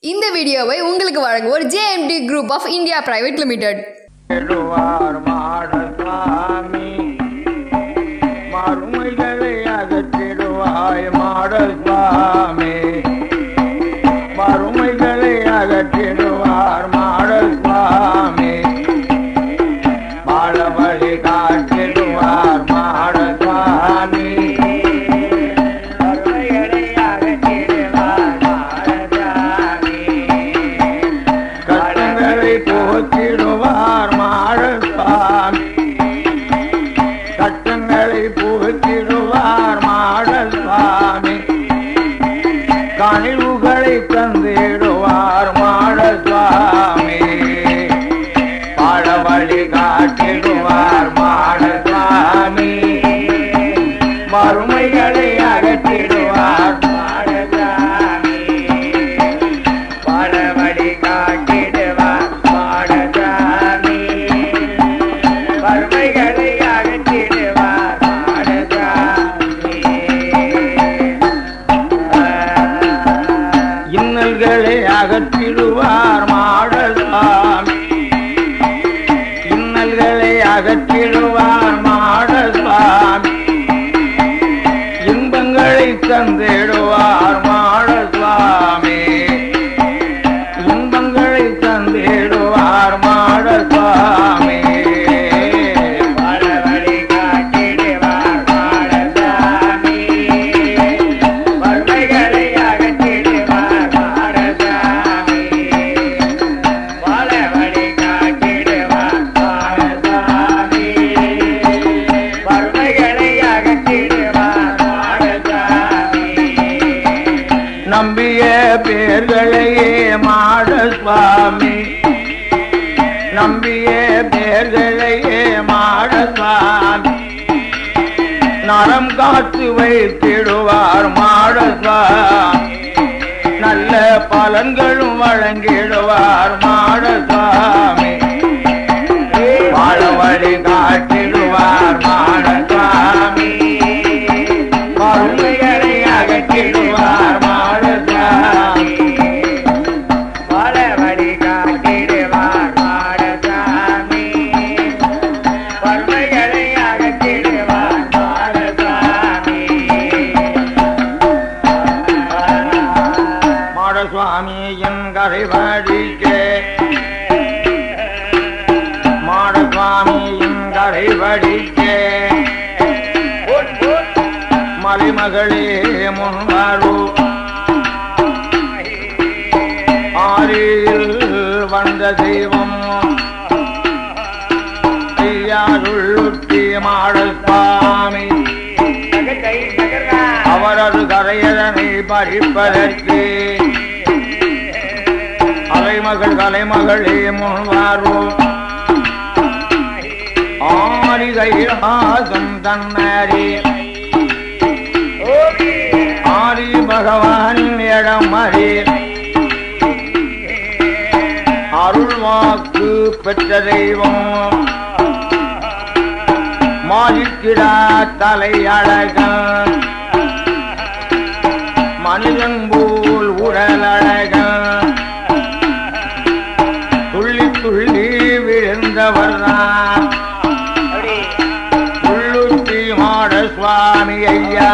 இந்த வீடியோவை உங்களுக்கு வழங்குவோர் JMD group of India private limited திருவார் மாடசாமி மறுமைகளை அகற்றிடுவாய் மாடசாமி மறுமைகளை அகற்றிடுவார் மாடசாமி வாழ வழி காட்டிடுவார் மாடசாமி மறுமைகளை அகற்றிடுவார் மாடசாமி கட்டங்களை போக்கிடுவார் மாடசாமி கட்டங்களை போக்கிடுவார் மாடசாமி கனிவுகளை தந்திடுவார் மாடசாமி பாட வழி காட்டிடுவார் மாடசாமி மறுமைகளை அகற்றிடுவார் மாடசாமி பரவழி காட்டிடுவார் பாடசாமி வறுமைகளை அகற்றிடுவார் பாடசாமி இன்னல்களை அகற்றிடுவார் மாடசாமி இன்னல்களை அகற்றிடுவார் மாடசாமி இன்பங்களை தந்திடுவார் மாடசாமி இன்பங்களை தந்திடுவார் மாடசாமி பரவழி காட்டிடுவார் மாடசாமி வறுமைகளை அகற்றிடுவார் மாடசாமி பரவழி காட்டிடுவார் மாடசாமி வறுமைகளை அகற்றிடுவார் மாடசாமி நம்பிய பேர்களையே மாடசுவாமி நம்பிய பேர்களையே மாடசுவாமி நரம் காத்து வைத்திடுவார் மாடசுவாமி நல்ல பலன்களும் வழங்கிடுவார் மாடசுவாமி வாழ வழி காட்டிடுவார் மாடசுவாமி வறுமைகளை அகற்றிடுவார் மாடசாமி பல வழி காட்டிடுவார் மாடசாமி வறுமைகளை அகற்றிடுவார் மாடசாமி மாடசுவாமியின் கரைவடிக்கே மாடசுவாமியின் கரைவடிக்கே மலைமகளே முன்வாரு ஆரில் வந்த தெய்வம் ஐயாருள்ளுத்தி மாடசுவாமி அவரது கரையதனை பறிப்பதற்கு அலைமகள் கலைமகளே முன்வாரு ஆரி கைலாசம் தன்னறி ஆரி பகவான் இடம் அறி அருள் வாக்கு பெற்ற தெய்வம் மாலிக்கிடா தலை அழகன் மனிதன் போல் உடல் அழகன் துள்ளி துள்ளி விழுந்தவர்தான் உள்ளூட்டி மாட சுவாமி ஐயா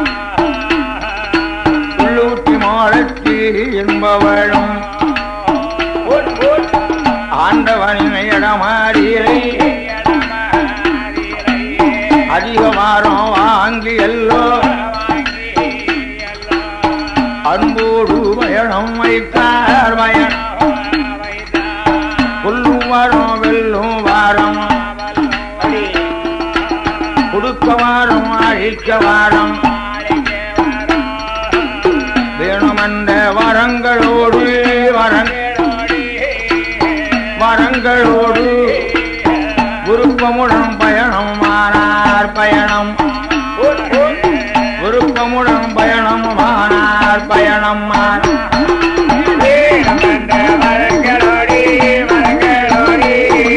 உள்ளூட்டி மாடத்தி என்பவளும் ஆண்டவனின் இடமாறியை அதிகமாரம் வாங்கி எல்லோ அன்போடு பயணம் வைத்தார் பயணம் கொல்லும் வாரம் வெல்லும் வாரம் கொடுக்க வாரம் அழிக்க வாரம் வேணுமென்ற வரங்களோடு வரங் வரங்களோடு விருப்பமுடன் பயணம் மாறார் பயணம் விருப்பமுடன் பயணம் மாறார் பயணம் மாறார் வரங்களோடி வரங்களோடி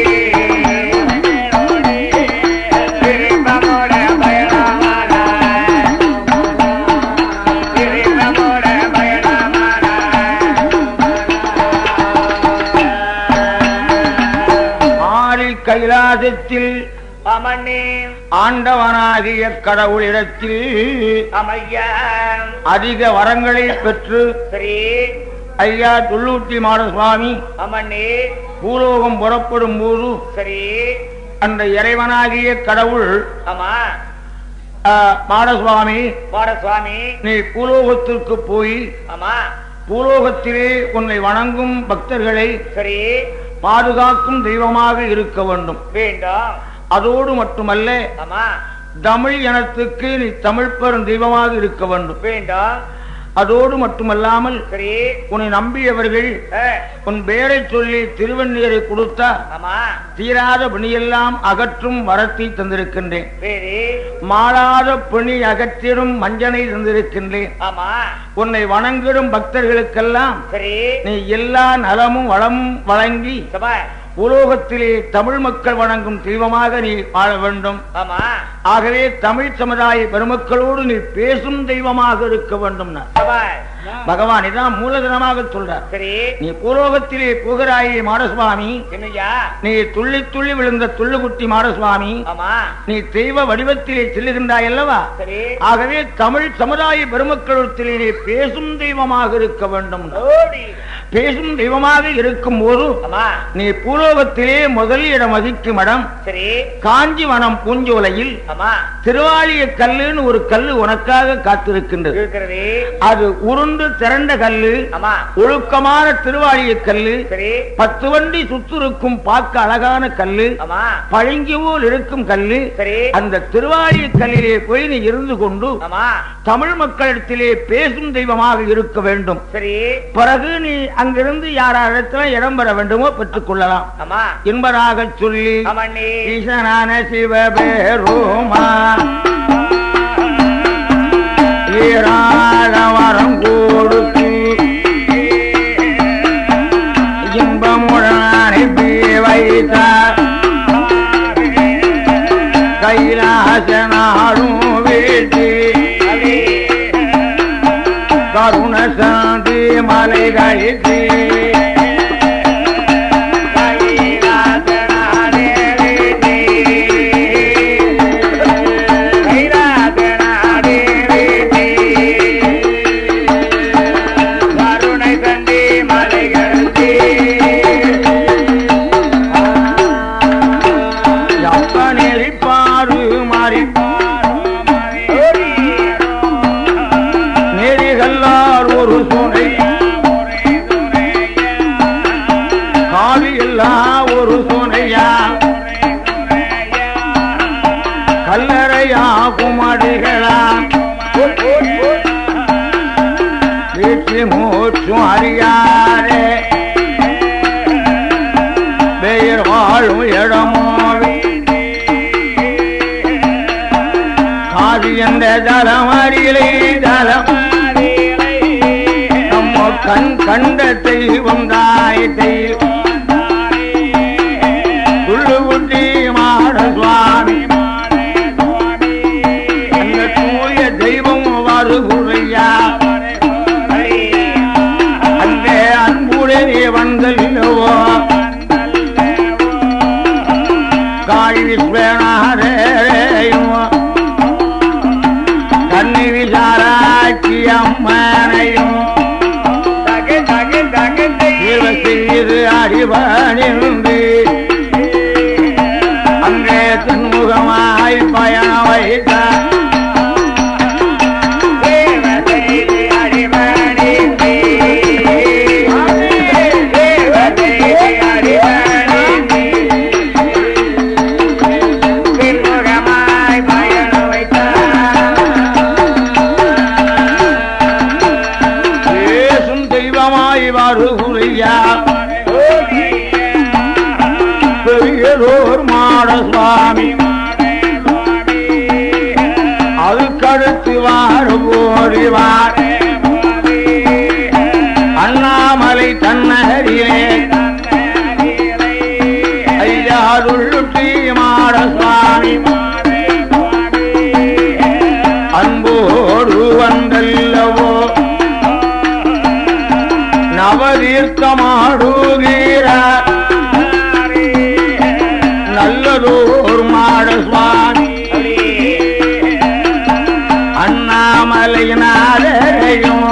விருப்பமுட பயணமானார் விருப்பமுட பயணமானார் கைலாசத்தில் அமண்ணே ஆண்டவனாகிய கடவுளிடத்தில் அமையா அதிக வரங்களை பெற்று சரி ஐயா துள்ளூட்டி மாட சுவாமி அமண்ணே பூலோகம் புறப்படும் போது சரி அந்த இறைவனாகிய கடவுள் ஆமா ஆ, மாடசுவாமி மாட சுவாமி நீ பூலோகத்திற்கு போய் ஆமா பூலோகத்திலே உன்னை வணங்கும் பக்தர்களை சரி பாதுகாக்கும் தெய்வமாக இருக்க வேண்டும் வேண்டும் அதோடு மட்டுமல்ல ஆமா தமிழ் இனத்துக்கு நீ தமிழ் பெரும் தெய்வமாக இருக்க வேண்டும் வேண்டும் அதோடு மட்டுமல்லாமல் சரி உன்னை நம்பியவர்கள் ஆ, உன் பெயரை சொல்லி திருவண்ணீரை கொடுத்தா ஆமா தீராத பிணியெல்லாம் அகற்றும் வரத்தை தந்திருக்கின்றேன் சரி மாளாத பிணி அகற்றிடும் மஞ்சனை தந்திருக்கின்றேன் ஆமா உன்னை வணங்கிடும் பக்தர்களுக்கெல்லாம் சரி நீ எல்லா நலமும் வளமும் வழங்கி சபா உலோகத்திலே தமிழ் மக்கள் வணங்கும் தெய்வமாக நீ வாழ வேண்டும் ஆமா ஆகவே தமிழ் சமுதாய பெருமக்களோடு நீ பேசும் தெய்வமாக இருக்க வேண்டும் சபா பகவான் இதான் மூலதனமாக சொல்றார் சரி நீ பூலோகத்திலே போகிறாயே மாடசுவாமி என்னய்யா நீ துள்ளி துள்ளி விழுந்த துள்ளுகுட்டி மாடசுவாமி ஆமா நீ தெய்வ வடிவத்திலே செல்லுகின்றாய் அல்லவா சரி ஆகவே தமிழ் சமுதாய பெருமக்களிடத்திலே நீ பேசும் தெய்வமாக இருக்க வேண்டும் ஓடி பேசும் தெய்வமாக இருக்கும் போது ஆமா நீ பூலோகத்திலே முதல் இடம் வகிக்கும் இடம் சரி காஞ்சிவனம் பூஞ்சோலையில் ஆமா திருவாலிய கல்லுன்னு ஒரு கல்லு உனக்காக காத்திருக்கின்றது இருக்கிறது அது உருண்டு திரண்ட கல்லு ஆமா ஒழுக்கமான திருவாலிய கல்லு சரி பத்து வண்டி சுத்திருக்கும் பார்க்க அழகான கல்லு ஆமா பழங்கி போல் இருக்கும் கல்லு சரி அந்த திருவாலிய கல்லிலே போய் நீ இருந்து கொண்டு ஆமா தமிழ் மக்களிடத்திலே பேசும் தெய்வமாக இருக்க வேண்டும் சரி பிறகு நீ அங்கிருந்து யாரிடத்துல இடம் பெற வேண்டுமோ பெற்றுக் கொள்ளலாம் ஆமா என்பதாக சொல்லி ஆமாண்ணே ஈசனான சிவபெருமா ஈராழ வரம் கொடுத்து இன்பமுடன் அனுப்பி வைத்தார் கைலாச நாடும் வீட்டி கருண சாந்தி மலை கழித்து எப்ப நெறிப்பாரு மாறி நெறிகல்லார் ஒரு துணை காவி எல்லாம் ஒரு துணையா கல்லறையா குமடிகளா வீட்டு மூச்சும் அறியாரே பெயர் வாழும் இடமோ காவி என்ற ஜலம் அடியிலே ஜலம் நம்ம கண் கண்ட தெய்வம் தாய் தெய்வம் துள்ளுகுட்டி மாட சுவாமி அந்த தூய தெய்வம் வருகுறையா அந்த அன்புடனே வந்தல்லவோ காளி விஸ்வநாதரையும் கண்ணி விசாராட்சி அம்மனையும் இவ செய்து அடிபணிந்து அங்கே தென்முகமாய் பயணம் வைத்தார் பேசும் தெய்வமாய் வருகுறையா பெரியதோர் மாட சுவாமி அதுக்கடுத்து வாரு போரிவார் அண்ணாமலை தன்னகரிலே ஐயாருள்ளுட்டி மாட சுவாமி அன்போடு வந்தல்லவோ நவதீர்த்தமாடுகிறார் நல்லதோ அண்ணாமலையினாரையும்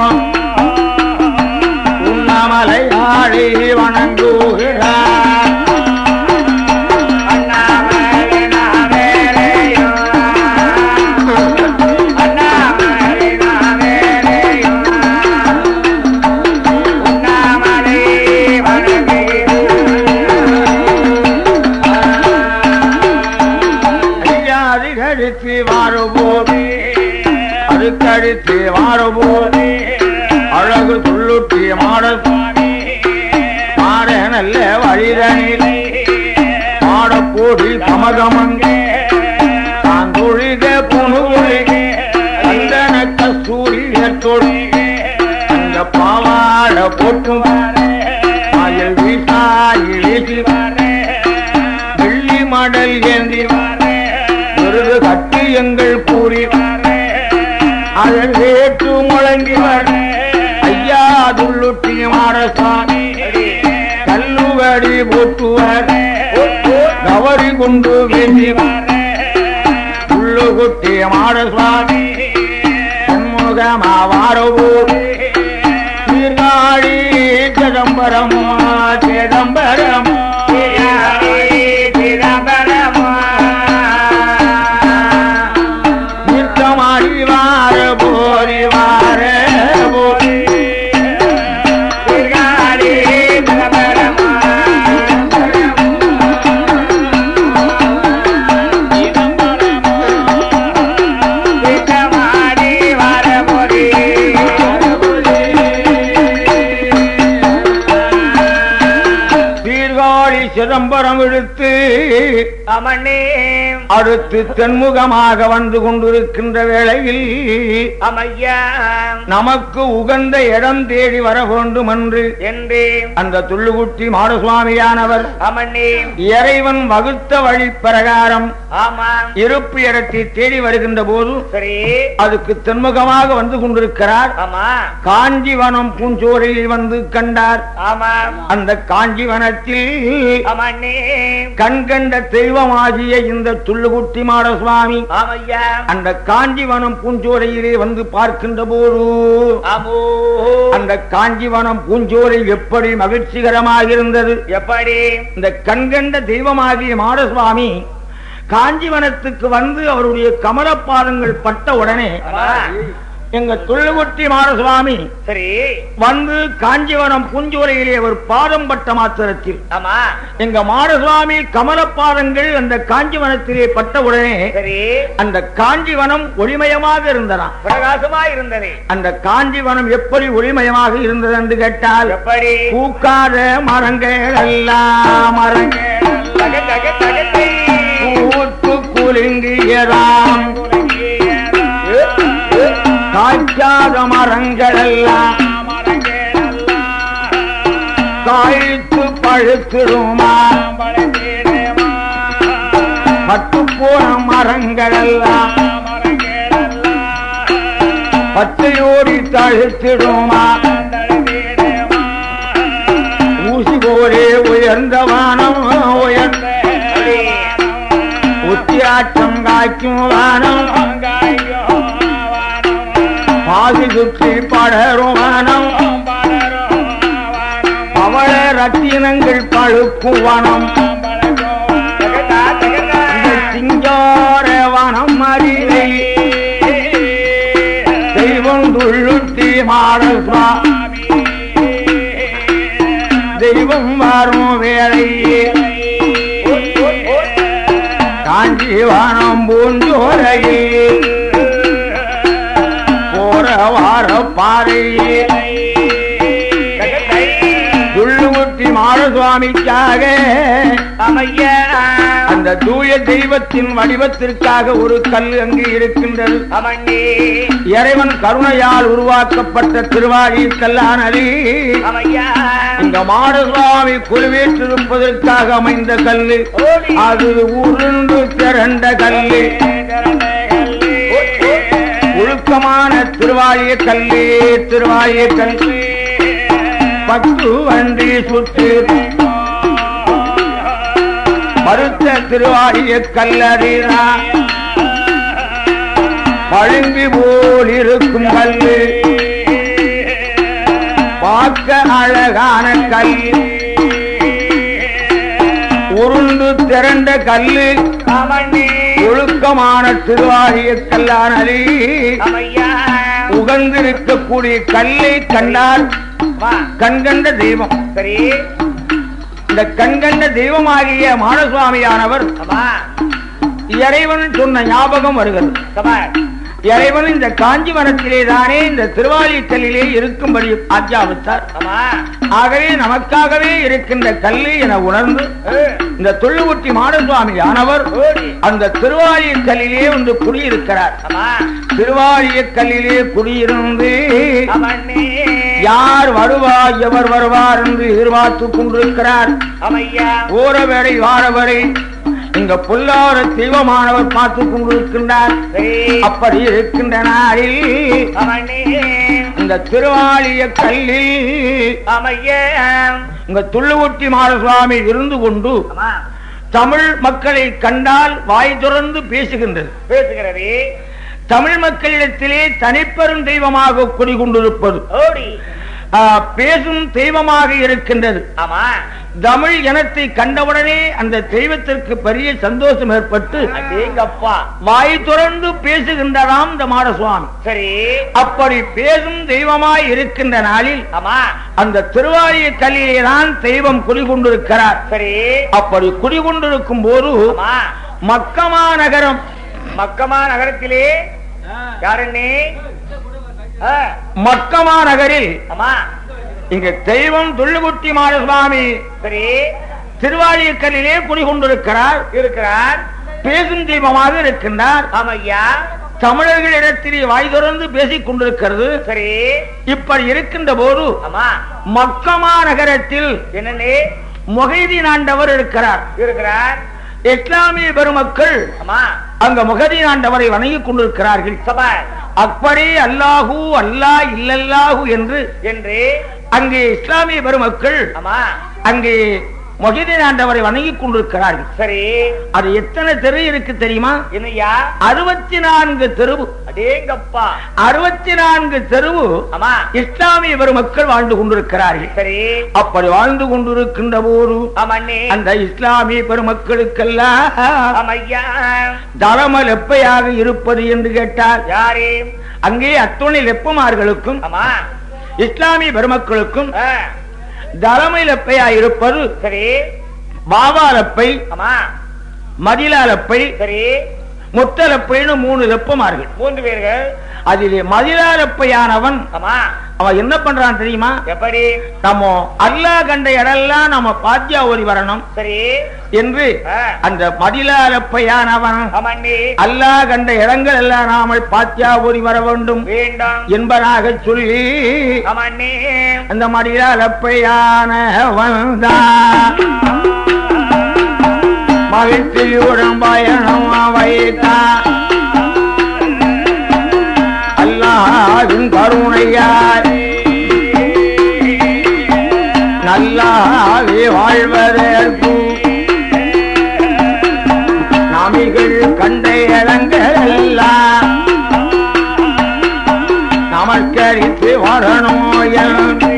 உண்ணாமலை ஆழி வணங்குகிறார் ஐயாதி கழித்து வாருபோது அது கழித்து வாருபோது அழகு துள்ளுட்டி மாட மாட நல்ல வழிதனில் மாடப்போடி கமகமங்க தான் தொழிக புனுகுலிக அந்தன கஸ்தூரிய தொழி அந்த பாவாட போட்டும் மயில் வீசாயிலிசி வெள்ளி மடல் ஏந்தி விருது கட்டி எங்கள் கூறி அதன் வேற்று முழங்கி வர ஐயா துள்ளுட்டி மாடசாமி கல்லுவடி போட்டுவர் கவரி கொண்டு வேண்டி உள்ளு குட்டி மாடசாமி சண்முகமா வாரவூர் சீர்காழி சிதம்பரமோ சிதம்பரமோ நித்தமாடி வார போரி வார போரி சீர்காழி சிதம்பரம் இழுத்து அமண்ணே அடுத்து தென்முகமாக வந்து கொண்டிருக்கின்ற வேளையில் அமையா நமக்கு உகந்த இடம் தேடி வர வேண்டும் என்று என்று அந்த துள்ளுகுட்டி மாடசுவாமியானவர் அமண்ணே இறைவன் வகுத்த வழி பிரகாரம் ஆமாம் இருப்பு இடத்தை தேடி வருகின்ற போது சரி அதுக்கு தென்முகமாக வந்து கொண்டிருக்கிறார் ஆமா காஞ்சிவனம் பூஞ்சோரையில் வந்து கண்டார் ஆமாம் அந்த காஞ்சிவனத்தில் அமண்ணே கண்கண்ட தெய்வமாகிய இந்த துள்ளுகுட்டி மாடசுவாமி ஆமையா அந்த காஞ்சிவனம் பூஞ்சோரையிலே வந்து பார்க்கின்ற போது அமோ அந்த காஞ்சிவனம் பூஞ்சோரை எப்படி மகிழ்ச்சிகரமாக இருந்தது எப்படி இந்த கண்கண்ட தெய்வமாகிய மாடசுவாமி காஞ்சிவனத்துக்கு வந்து அவருடைய கமலப்பாதங்கள் பட்ட உடனே ஆமா. எங்க துள்ளுகுட்டி மாடசுவாமி சரி வந்து காஞ்சிவனம் பூஞ்சோரையிலே ஒரு பாதம் பட்ட மாத்திரத்தில் ஆமா எங்க மாடசுவாமி கமலப்பாதங்கள் அந்த காஞ்சிவனத்திலே பட்ட உடனே சரி அந்த காஞ்சிவனம் ஒளிமயமாக இருந்ததாம் பிரகாசமா இருந்தது அந்த காஞ்சிவனம் எப்படி ஒளிமயமாக இருந்தது என்று கேட்டால் எப்படி பூக்காத மரங்கள் எல்லாம் மரங்கள் தக தக தகத்தை பூத்து குலுங்கியதாம் காய்ச்சாத மரங்கள் எல்லாம் காய்த்து பழுத்திடுமா பட்டு போன மரங்கள் எல்லாம் பச்சையோடி தழுத்திடுமா ஊசி போரே உயர்ந்த வானம் உயர்ந்த உத்தியாட்டம் காய்க்கும் வானம் பாசி சுற்றி படரும் வானம் பவள ரத்தினங்கள் பழுக்கும் வனம் இந்த சிங்கார வனம் அறிவை தெய்வம் துள்ளுத்தி மாடஸ்வா தெய்வம் வரும் வேளையே காஞ்சிவனம் பூஞ்சோரையே போற வார பாறையே துள்ளுமுட்டி மாடசுவாமிக்காக அமையா அந்த தூய தெய்வத்தின் வடிவத்திற்காக ஒரு கல் அங்கு இருக்கின்றது அமண்ணே இறைவன் கருணையால் உருவாக்கப்பட்ட திருவாரி கல்லானது அமையா இந்த மாடசுவாமி குழுவேற்றிருப்பதற்காக அமைந்த கல்லு அது உருண்டு திரண்ட கல்லு ஒழுக்கமான திருவாரிய கல்லே திருவாரிய கல்லு பத்து வண்டி சுற்று மறுத்த திருவாரிய கல்லறினா பழும்பி போல் இருக்கும் கல்லு பார்க்க அழகான கல்லு உருண்டு திரண்ட கல்லு ஆமண்ணே ஒழுக்கமான திருவாகிய கல்லானது ஆமையா உகந்திருக்கக்கூடிய கல்லை கண்டால் வா கண்கண்ட தெய்வம் சரி இந்த கண்கண்ட தெய்வமாகிய மானசுவாமியானவர் ஆமா இறைவன் சொன்ன ஞாபகம் வருகிறது சபாஷ் இறைவன் இந்த காஞ்சிவனத்திலே தானே இந்த திருவாலிக்கல்லிலே இருக்கும்படி ஆஜ்ஞாபித்தார் ஆமா ஆகவே நமக்காகவே இருக்கின்ற கல்லு என உணர்ந்து ஏ, இந்த தொள்ளுக்குட்டி மாடசுவாமி ஆனவர் ஓடி அந்த திருவாலியக்கல்லிலே வந்து குடியிருக்கிறார் ஆமா திருவாலியக்கல்லிலே குடியிருந்து ஆமண்ணே யார் வருவார் எவர் வருவார் என்று எதிர்பார்த்துக் கொண்டிருக்கிறார் ஆமையா ஓரவரை வாரவரை இங்க பொல்லாத தெய்வமானவர் பார்த்துக் கொண்டிருக்கின்றார் சரி அப்படி இருக்கின்ற நாளில் ஆமண்ணே இந்த திருவாலிய கல்லில் ஆமையா இங்க துள்ளுவட்டி மாடசுவாமி இருந்து கொண்டு ஆமா தமிழ் மக்களை கண்டால் வாய் துறந்து பேசுகின்றது பேசுகிறது தமிழ் மக்களிடத்திலே தனிப்பெரும் தெய்வமாக குடிகொண்டிருப்பது ஓடி ஆ, பேசும் தெய்வமாக இருக்கின்றது ஆமா தமிழ் இனத்தை கண்டவுடனே அந்த தெய்வத்திற்கு பெரிய சந்தோஷம் ஏற்பட்டு அடேங்கப்பா வாய் துறந்து பேசுகின்றதாம் இந்த மாடசுவாமி சரி அப்படி பேசும் தெய்வமாய் இருக்கின்ற நாளில் ஆமா அந்த திருவாரிய கல்லிலே தான் தெய்வம் குடிகொண்டிருக்கிறார் சரி அப்படி குடிகொண்டிருக்கும் போது ஆமா மக்கமா நகரம் மக்கமா நகரத்திலே யாருன்னே ஆ, மக்கமா நகரில் ஆமா இங்க தெய்வம் துள்ளுகுட்டி மாடசுவாமி சரி திருவாழியக்கல்லிலே குடிகொண்டிருக்கிறார் இருக்கிறார் பேசும் தெய்வமாக இருக்கின்றார் ஆமையா தமிழர்களிடத்திலே வாய் திறந்து பேசிக் கொண்டிருக்கிறது சரி இப்படி இருக்கின்ற போது ஆமா மக்கமா நகரத்தில் என்னன்னே முகைதீன் ஆண்டவர் இருக்கிறார் இருக்கிறார் இஸ்லாமிய பெருமக்கள் ஆமா அங்க முகதீன் ஆண்டவரை வணங்கிக் கொண்டிருக்கிறார்கள் சபாஷ் அப்படி அல்லாஹூ அல்லாஹ் இல்லல்லாஹு என்று என்று அங்கே இஸ்லாமிய பெருமக்கள் ஆமா அங்கே மொஹிதீன் ஆண்டவரை வணங்கிக் கொண்டிருக்கிறார்கள் சரி அது எத்தனை தெரு இருக்கு தெரியுமா என்னய்யா அறுபத்தி நான்கு தெருவு அடேங்கப்பா அறுபத்தி நான்கு தெருவு ஆமா இஸ்லாமிய பெருமக்கள் வாழ்ந்து கொண்டிருக்கிறார்கள் சரி அப்படி வாழ்ந்து கொண்டிருக்கின்ற போது ஆமண்ணே அந்த இஸ்லாமிய பெருமக்களுக்கெல்லாம் ஆமையா தரமல் எப்பையாக இருப்பது என்று கேட்டால் யாரே அங்கே அத்துணை லெப்பமார்களுக்கும் ஆமா இஸ்லாமிய பெருமக்களுக்கும் ஆ, தரமை லெப்பையாக இருப்பது சரி பாவாலப்பை ஆமா மதிலாலப்பை சரி முத்தலப்பைன்னு மூணு லெப்பமார்கள் மூன்று பேர்கள் அதிலே மதிலாலப்பையானவன் ஆமா அவன் என்ன பண்றான் தெரியுமா எப்படி நம்ம அல்லா கண்ட இடெல்லாம் நம்ம பாத்தியா ஓடி வரணும் சரி என்று ஆ, அந்த மதிலாலப்பையானவன் ஆமண்ணே அல்லா கண்ட இடங்கள் எல்லாம் நாமல் பாத்தியா ஓடி வர வேண்டும் வேண்டாம் என்பதாக சொல்லி ஆமண்ணே அந்த மடியாலப்பையானவன் தான் மகிழ்ச்சியுடன் பயணம் வைத்தான் அல்லாவின் கருணையாய் நல்லாவே வாழ்வதற்கு நமிகள் கண்ட இடங்கள் எல்லாம் நமஸ்கரித்து வரணும் என்று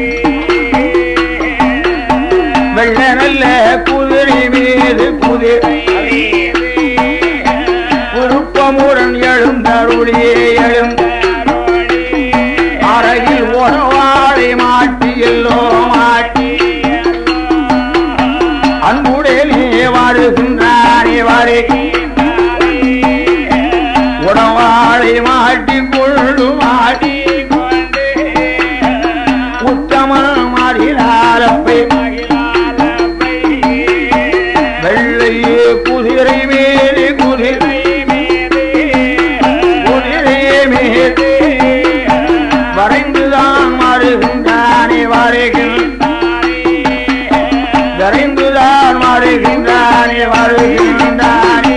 வெள்ள நல்ல குதிரை மீது குதிரை விருப்பமுடன் எழுந்தருளியே எழுந்த அறையில் உறவாளை மாட்டி எல்லோ மாட்டி அன்புடனே வருகின்றானே வரை உடவாளை மாட்டி கொள்ளு மாட்டி உத்தமன் மாறினாரப்பை வெள்ளையே குதிரை மேலே குதிரை குதிரை மேலே வரைந்துதான் மாறுகின்றானே வருகின்றானே வரைந்துதான் மாறுகின்றானே வருகின்றானே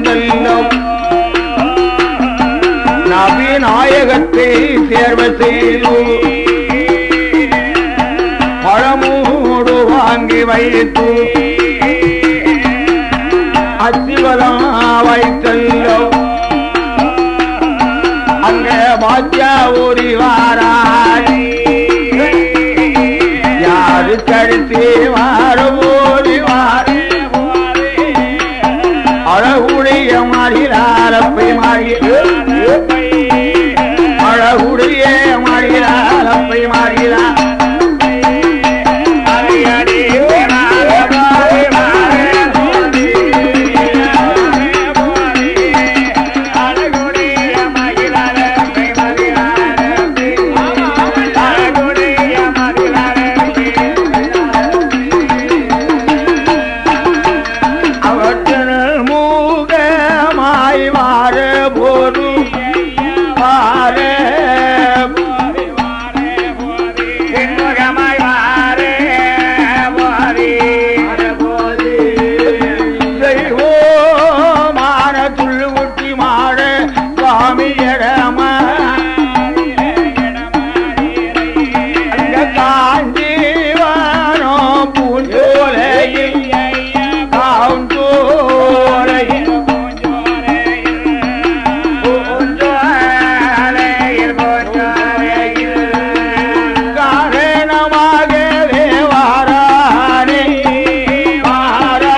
வைத்தல்லும் நவீநாயகத்தை தேர்வு செய்து பழமூடு வாங்கி வைத்து அத்திவலம் வைத்தல்லும் அங்க பாத்தியா ஓடி வாராய் யாரு கழுத்தி வாரு ஓடி வாரு அழகுடைய மாறிலாரப்பை மாறி அழகுடைய மாறிலாரப்பை மாறிலா அவற்றில் மூகமாய் வார போது வார தெய்வோமான துள்ளு குட்டி மாட சுவாமியிடமா அங்க காஞ்சிவானோ பூஞ்சோலையில் காஞ்சோலையில் காரணமாகவே வாரானே வாரா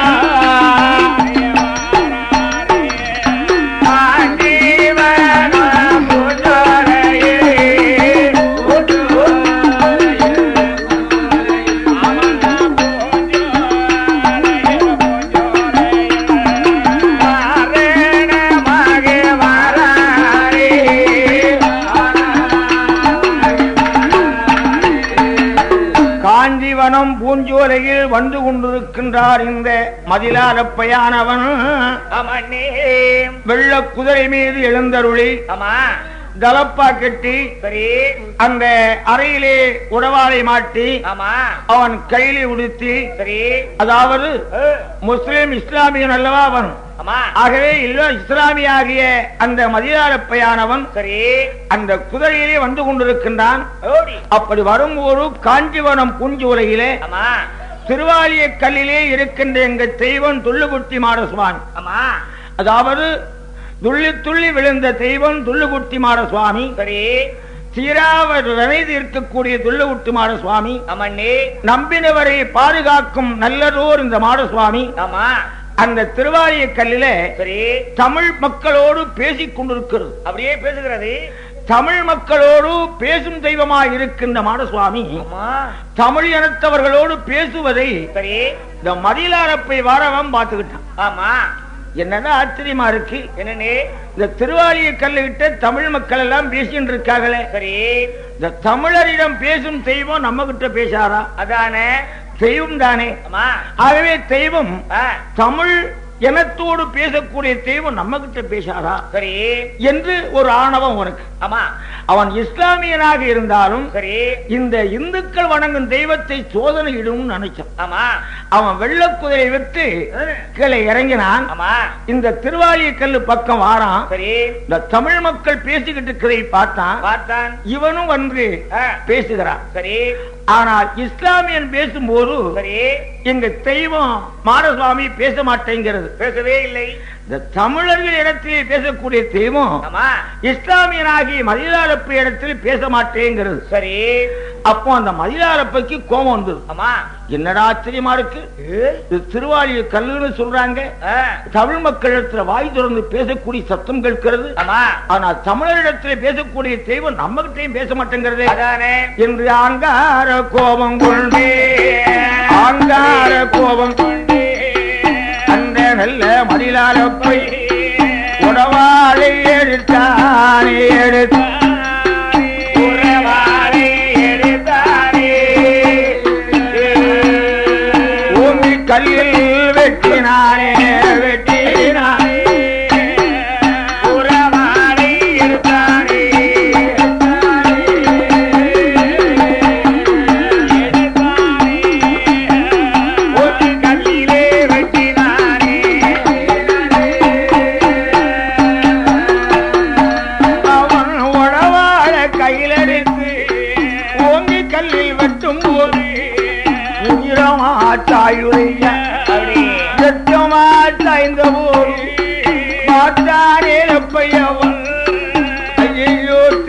காஞ்சிவனம் பூஞ்சோலையில் வந்து கொண்டிருக்கின்றார் இந்த மதிலாரப்பையானவன் வெள்ள குதிரை மீது எழுந்தருளி ஆமா தலப்பா கட்டி சரி அந்த அறையிலே உடவாளை மாட்டி ஆமா அவன் கையிலே உடுத்தி சரி அதாவது அஹ், முஸ்லிம் இஸ்லாமியன் அல்லவா அவன் ஆமா ஆகவே இல்ல இஸ்லாமியாகிய அந்த மதியாரப்பையானவன் சரி அந்த குதிரையிலே வந்து கொண்டிருக்கின்றான் ஓடி அப்படி வரும்போது காஞ்சிவனம் பூஞ்சோலையிலே ஆமா திருவாலிய கல்லிலே இருக்கின்ற எங்க தெய்வம் துள்ளுகுட்டி மாட சுவாமி ஆமா அதாவது துள்ளி துள்ளி விழுந்த தெய்வம் துள்ளுகுட்டி மாட சுவாமி சரி சீராவர் விரைந்து இருக்கக்கூடிய துள்ளுகுட்டி மாட சுவாமி ஆமாண்ணே நம்பினவரை பாதுகாக்கும் நல்லதோர் இந்த மாட சுவாமி ஆமா அந்த திருவாலிய கல்லிலே சரி தமிழ் மக்களோடு பேசிக் கொண்டிருக்கிறது அப்படியே பேசுகிறது தமிழ் மக்களோடு பேசும் தெய்வமாய் இருக்கின்ற மாடசுவாமி ஆமா தமிழ் இனத்தவர்களோடு பேசுவதை சரி இந்த மதிலாரப்பை வாரவன் பார்த்துக்கிட்டான் ஆமா என்னன்னா ஆச்சரியமா இருக்கு என்னண்ணே இந்த திருவாலிய கல்லுகிட்ட தமிழ் மக்கள் எல்லாம் பேசிட்டு இருக்காங்களே சரி இந்த தமிழரிடம் பேசும் தெய்வம் நம்ம கிட்ட பேசாரா அதானே தெய்வம் தானே ஆமா ஆகவே தெய்வம் ஆ, தமிழ் இனத்தோடு பேசக்கூடிய தெய்வம் நம்ம கிட்ட பேசாரா சரி என்று ஒரு ஆணவம் உனக்கு ஆமா அவன் இஸ்லாமியனாக இருந்தாலும் சரி இந்த இந்துக்கள் வணங்கும் தெய்வத்தை சோதனையிடும் நினைச்சான் ஆமா அவன் வெள்ளக்குதிரை விட்டு கீழே இறங்கினான் ஆமா இந்த திருவாலிய கல்லு பக்கம் வாரான் சரி இந்த தமிழ் மக்கள் பேசிக்கிட்டு இருக்கிறதை பார்த்தான் பார்த்தான் இவனும் வந்து ஆ, பேசுகிறான் சரி ஆனால் இஸ்லாமியன் பேசும்போது சரி எங்க தெய்வம் மாரசுவாமி பேச மாட்டேங்கிறது பேசவே இல்லை இந்த தமிழர்கள் இடத்திலே பேசக்கூடிய தெய்வம் ஆமா இஸ்லாமியனாகி மதிலாரப்பு இடத்தில் பேச மாட்டேங்கிறது சரி அப்போ அந்த மதிலாரப்பைக்கு கோபம் வந்தது ஆமா என்னடா ஆச்சரியமா இருக்கு இது திருவாலிய கல்லுன்னு சொல்றாங்க ஆ, தமிழ் மக்களிடத்துல வாய் திறந்து பேசக்கூடிய சத்தம் கேட்கிறது ஆமா ஆனா தமிழரிடத்துல பேசக்கூடிய தெய்வம் நம்ம கிட்டையும் பேச மாட்டேங்கிறது அதானே என்று ஆங்கார கோபம் கொண்டு ஆங்கார கோபம் கொண்டு அந்த நல்ல மதிலாரப்பை உடவாளை எடுத்தானே எடுத்து உறவாளை எடுத்தானே. பூமி கல்லில் வெட்டினானே வெட்டினானே உறவாளை எடுத்தானே. எடுத்தானே. ஒரு கல்லிலே வெட்டினானே.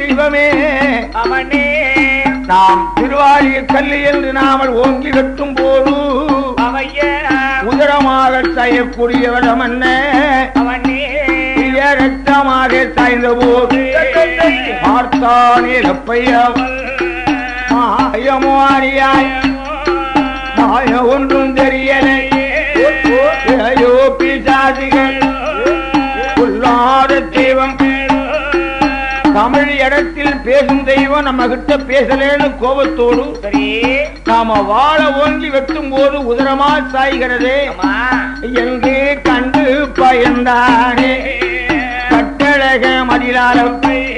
தெய்வமே அவனே நாம் திருவாரியில் கல்லு என்று நாமல் ஓங்கி வெட்டும் போது அவைய உதரமாக சாயக்கூடியவடம் என்ன அவனே ரத்தமாக சாய்ந்த போது பார்த்தானே லப்பையவன் மாயமோ அறியாய் மாய ஒன்றும் தெரியலை ஐயோ பிசாசிகள் உள்ளாத தெய்வம் தமிழ் இடத்தில் பேசும் தெய்வம் நம்ம கிட்ட பேசலேன்னு கோபத்தோடு சரி நாம வாழ ஓங்கி வெட்டும் போது உதரமா சாய்கிறதே ஆமா என்று கண்டு பயந்தானே கட்டழக மதிலாலம்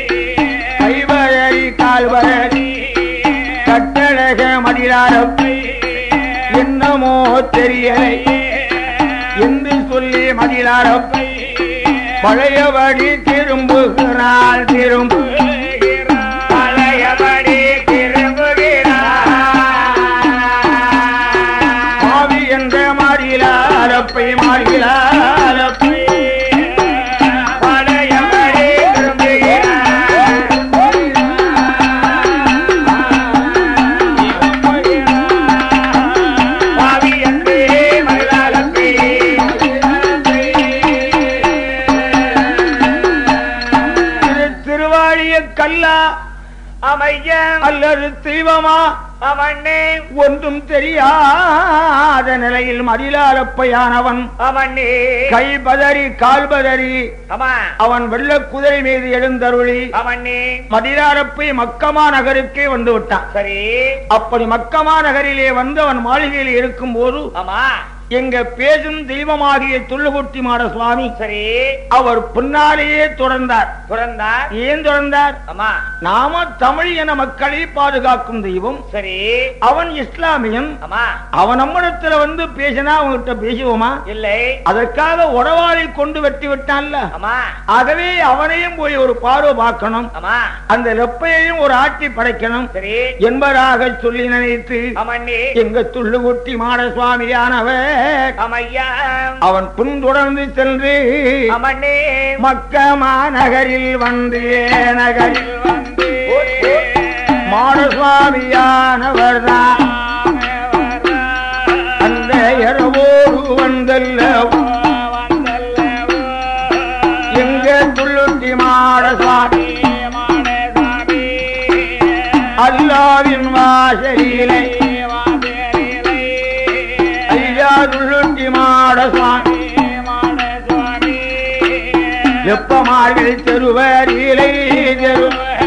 கைவழி கால்வழி கட்டழக மதிலாலம் என்னமோ தெரியலை என்று சொல்லி மதிலாரம் பழையபடி திரும்புகிறாள் திரும்பு பழையபடி திரும்புகிறார் ஆவி என்ற மாறிலாரப்பை மாறிலாரப்பை பழையபடி திரும்புகிறார் பாவி அன்பே மயிலாலப்பே திரு திருவாழிய கல்லா அமையன் அல்லது தெய்வமா அவனே ஒன்றும் தெரியாத நிலையில் மதிலாரப்பையானவன் அவனே கை பதறி கால் பதறி ஆமா அவன் வெள்ள குதிரை மீது எழுந்தருளி அவனே மதிலாரப்பை மக்கமா நகருக்கே வந்து விட்டான் சரி அப்படி மக்கமா நகரிலே வந்து அவன் மாளிகையில் இருக்கும் போது ஆமா எங்க பேசும் தெய்வமாகிய துள்ளுகுட்டி மாட சுவாமி சரி அவர் பின்னாலேயே தொடர்ந்தார் பிறந்தார் ஏன் தொடர்ந்தார் ஆமா நாம தமிழ் என மக்களை பாதுகாக்கும் தெய்வம் சரி அவன் இஸ்லாமியன் ஆமா அவன் நம்மிடத்துல வந்து பேசினா அவன்கிட்ட பேசுவோமா இல்லை அதற்காக உடவாளை கொண்டு வெட்டி விட்டான்ல ஆமா ஆகவே அவனையும் போய் ஒரு பார்வை பார்க்கணும் ஆமா அந்த லெப்பையையும் ஒரு ஆட்டி படைக்கணும் சரி என்பதாக சொல்லி நினைத்து ஆமாண்ணே எங்க துள்ளுகுட்டி மாட சுவாமியானவர் ஆமையா அவன் பின்தொடர்ந்து சென்று ஆமாண்ணே மக்கமா நகரில் வந்து நகரில் வந்து மாடசுவாமியானவர் தான் அந்த இரவோடு வந்தல்ல எங்க துள்ளுட்டி மாடசுவாமி அல்லாவின் வாசலிலே ஐயா துள்ளுட்டி மாடசுவாமி எப்பமார்கள் தெருவரிலை தெரு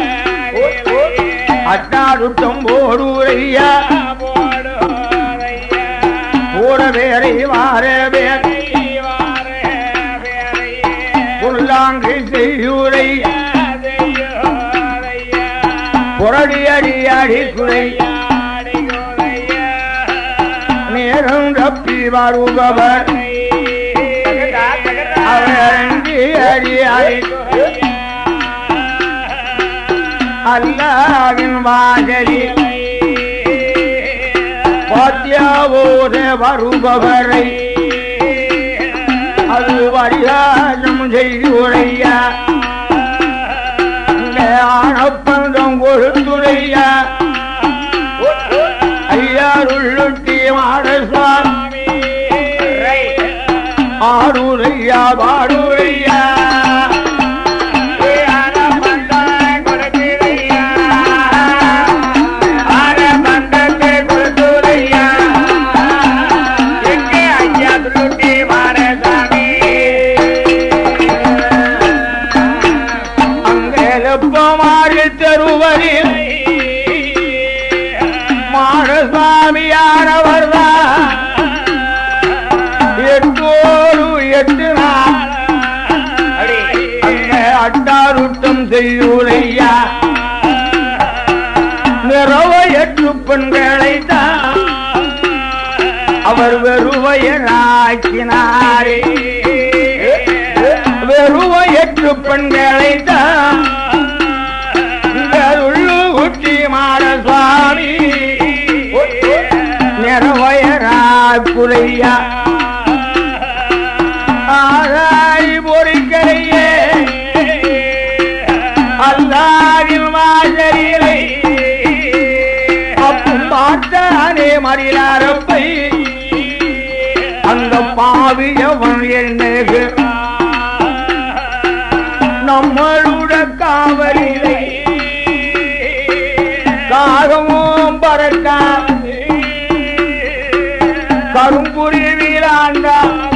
அட்டாடுட்டம் போடுரையா போட வேறை வார வேர் புல்லாங்கு செய்யுரை புரடி அடி அடி குறை நேரம் தப்பி வருபவர் அவரண்டி அடி அடி அல்லாவின் வாசலில் பாத்தியாவோத வருபவரை அது வரிகாசம் செய்யுரையா ஆனப்பந்தம் கொடுத்துரையா ஐயாருள்ளுட்டி மாடசுவாமி ஆடுரையா பாடுரையா அங்கே லெப்பமாறு தருவரில் மாடசுவாமியானவர் தான் எட்டோடு எட்டு நாள் அங்கே அட்டாருட்டம் செய்யுரையா நிறவ எட்டு பெண்களை தான் அவர் வெறுவையராக்கினாரே வெறுவ எட்டு பெண்களை தான் ஊட்டி மாட சுவாமி நிறவயரா குறையா ஆராய் பொறிக்கரையே அல்லாவின் காவியவன் என்னகு நம்மளுட காவலிலை காகமும் பறக்க கரும்புரி வீராண்டா